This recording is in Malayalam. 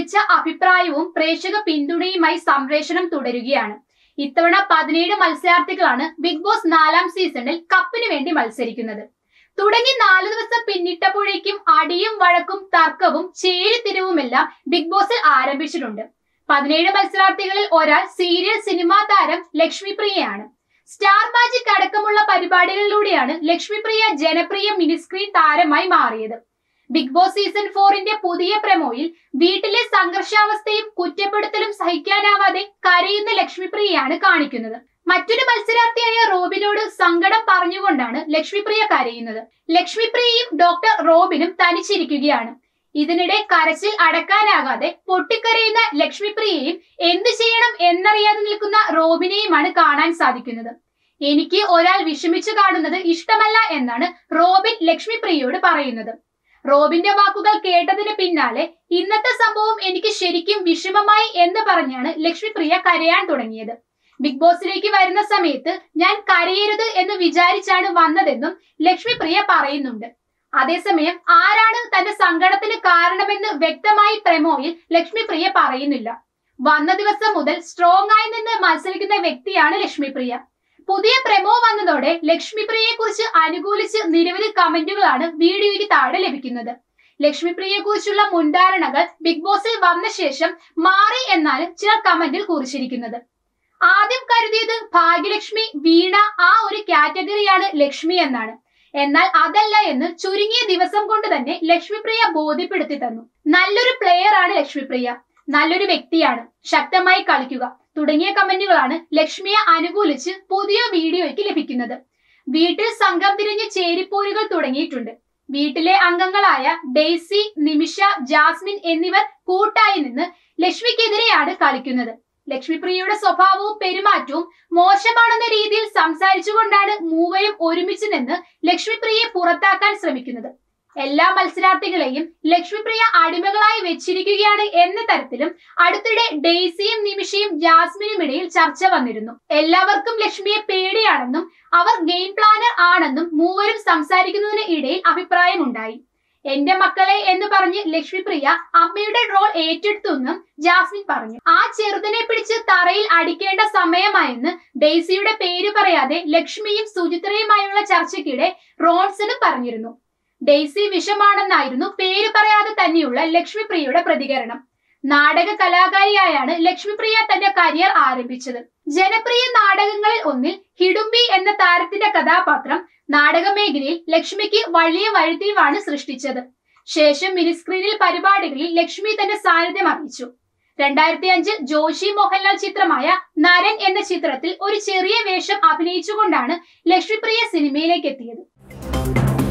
മികച്ച അഭിപ്രായവും പ്രേക്ഷക പിന്തുണയുമായി സംപ്രേഷണം തുടരുകയാണ് ഇത്തവണ പതിനേഴ് മത്സരാർത്ഥികളാണ് ബിഗ് ബോസ് നാലാം സീസണിൽ കപ്പിന് വേണ്ടി മത്സരിക്കുന്നത് തുടങ്ങി നാല് ദിവസം പിന്നിട്ടപ്പോഴേക്കും അടിയും വഴക്കും തർക്കവും ചേരിത്തിരിവുമെല്ലാം ബിഗ് ബോസിൽ ആരംഭിച്ചിട്ടുണ്ട് പതിനേഴ് മത്സരാർത്ഥികളിൽ ഒരാൾ സീരിയൽ സിനിമാ താരം ലക്ഷ്മിപ്രിയയാണ് സ്റ്റാർ മാജിക് അടക്കമുള്ള പരിപാടികളിലൂടെയാണ് ലക്ഷ്മിപ്രിയ ജനപ്രിയ മിനിസ്ക്രീൻ താരമായി മാറിയത് ബിഗ് ബോസ് സീസൺ ഫോറിന്റെ പുതിയ പ്രമോയിൽ വീട്ടിലെ സംഘർഷാവസ്ഥയും കുറ്റപ്പെടുത്തലും സഹിക്കാനാവാതെ കരയുന്ന ലക്ഷ്മിപ്രിയയാണ് കാണിക്കുന്നത് മറ്റൊരു മത്സരാർത്ഥിയായ റോബിനോട് സങ്കടം പറഞ്ഞുകൊണ്ടാണ് ലക്ഷ്മിപ്രിയ കരയുന്നത് ലക്ഷ്മിപ്രിയയും ഡോക്ടർ റോബിനും തനിച്ചിരിക്കുകയാണ് ഇതിനിടെ കരച്ചിൽ അടക്കാനാകാതെ പൊട്ടിക്കരയുന്ന ലക്ഷ്മിപ്രിയയും എന്തു ചെയ്യണം എന്നറിയാതെ നിൽക്കുന്ന റോബിനെയുമാണ് കാണാൻ സാധിക്കുന്നത് എനിക്ക് ഒരാൾ വിഷമിച്ചു കാണുന്നത് ഇഷ്ടമല്ല എന്നാണ് റോബിൻ ലക്ഷ്മിപ്രിയയോട് പറയുന്നത് റോബിന്റെ വാക്കുകൾ കേട്ടതിന് പിന്നാലെ ഇന്നത്തെ സംഭവം എനിക്ക് ശരിക്കും വിഷമമായി എന്ന് പറഞ്ഞാണ് ലക്ഷ്മിപ്രിയ കരയാൻ തുടങ്ങിയത് ബിഗ് ബോസിലേക്ക് വരുന്ന സമയത്ത് ഞാൻ കരയരുത് എന്ന് വിചാരിച്ചാണ് വന്നതെന്നും ലക്ഷ്മിപ്രിയ പറയുന്നുണ്ട് അതേസമയം ആരാണ് തന്റെ സങ്കടത്തിന് കാരണമെന്ന് വ്യക്തമായി പ്രമോയിൽ ലക്ഷ്മിപ്രിയ പറയുന്നില്ല വന്ന ദിവസം മുതൽ സ്ട്രോങ് ആയി നിന്ന് മത്സരിക്കുന്ന വ്യക്തിയാണ് ലക്ഷ്മിപ്രിയ പുതിയ പ്രമോ വന്നതോടെ ലക്ഷ്മിപ്രിയയെ കുറിച്ച് അനുകൂലിച്ച് നിരവധി കമന്റുകളാണ് വീഡിയോയ്ക്ക് താഴെ ലഭിക്കുന്നത് ലക്ഷ്മിപ്രിയയെ കുറിച്ചുള്ള മുൻധാരണകൾ ബിഗ് ബോസിൽ വന്ന ശേഷം മാറി എന്നാണ് ചിലർ കമന്റിൽ കുറിച്ചിരിക്കുന്നത് ആദ്യം കരുതിയത് ഭാഗ്യലക്ഷ്മി വീണ ആ ഒരു കാറ്റഗറിയാണ് ലക്ഷ്മി എന്നാണ് എന്നാൽ അതല്ല എന്ന് ചുരുങ്ങിയ ദിവസം കൊണ്ട് തന്നെ ലക്ഷ്മിപ്രിയ ബോധ്യപ്പെടുത്തി തന്നു നല്ലൊരു പ്ലെയർ ആണ് ലക്ഷ്മിപ്രിയ നല്ലൊരു വ്യക്തിയാണ് ശക്തമായി കളിക്കുക തുടങ്ങിയ കമന്റുകളാണ് ലക്ഷ്മിയെ അനുകൂലിച്ച് പുതിയ വീഡിയോയ്ക്ക് ലഭിക്കുന്നത് വീട്ടിൽ സംഘം തിരിഞ്ഞ് ചേരിപ്പോരുകൾ തുടങ്ങിയിട്ടുണ്ട് വീട്ടിലെ അംഗങ്ങളായ ഡെയ്സി നിമിഷ ജാസ്മിൻ എന്നിവർ കൂട്ടായി നിന്ന് ലക്ഷ്മിക്കെതിരെയാണ് കളിക്കുന്നത് ലക്ഷ്മിപ്രിയയുടെ സ്വഭാവവും പെരുമാറ്റവും മോശമാണെന്ന രീതിയിൽ സംസാരിച്ചുകൊണ്ടാണ് മൂവരും ഒരുമിച്ച് നിന്ന് ലക്ഷ്മിപ്രിയയെ പുറത്താക്കാൻ ശ്രമിക്കുന്നത് എല്ലാ മത്സരാർത്ഥികളെയും ലക്ഷ്മിപ്രിയ അടിമകളായി വെച്ചിരിക്കുകയാണ് എന്ന തരത്തിലും അടുത്തിടെ ഡെയ്സിയും നിമിഷയും ജാസ്മിനും ഇടയിൽ ചർച്ച വന്നിരുന്നു എല്ലാവർക്കും ലക്ഷ്മിയെ പേടിയാണെന്നും അവർ ഗെയിം പ്ലാനർ ആണെന്നും മൂവരും സംസാരിക്കുന്നതിന് ഇടയിൽ അഭിപ്രായമുണ്ടായി എന്റെ മക്കളെ എന്ന് പറഞ്ഞ് ലക്ഷ്മിപ്രിയ അമ്മയുടെ റോൾ ഏറ്റെടുത്തെന്നും ജാസ്മിൻ പറഞ്ഞു ആ ചെറുതിനെ പിടിച്ച് തറയിൽ അടിക്കേണ്ട സമയമായെന്ന് ഡെയ്സിയുടെ പേര് പറയാതെ ലക്ഷ്മിയും സുചിത്രയുമായുള്ള ചർച്ചയ്ക്കിടെ റോൺസനും പറഞ്ഞിരുന്നു ഡെയ്സി വിഷമാണെന്നായിരുന്നു പേര് പറയാതെ തന്നെയുള്ള ലക്ഷ്മിപ്രിയയുടെ പ്രതികരണം നാടക കലാകാരിയായാണ് ലക്ഷ്മിപ്രിയ തന്റെ കരിയർ ആരംഭിച്ചത് ജനപ്രിയ നാടകങ്ങളിൽ ഒന്നിൽ ഹിഡുംബി എന്ന താരത്തിന്റെ കഥാപാത്രം നാടക മേഖലയിൽ ലക്ഷ്മിക്ക് വലിയ വഴുതിവാണ് സൃഷ്ടിച്ചത് ശേഷം മിനിസ്ക്രീനിൽ പരിപാടികളിൽ ലക്ഷ്മി തന്റെ സാന്നിധ്യം അറിയിച്ചു രണ്ടായിരത്തി അഞ്ചിൽ ജോഷി മോഹൻലാൽ ചിത്രമായ നരൻ എന്ന ചിത്രത്തിൽ ഒരു ചെറിയ വേഷം അഭിനയിച്ചുകൊണ്ടാണ് ലക്ഷ്മിപ്രിയ സിനിമയിലേക്ക് എത്തിയത്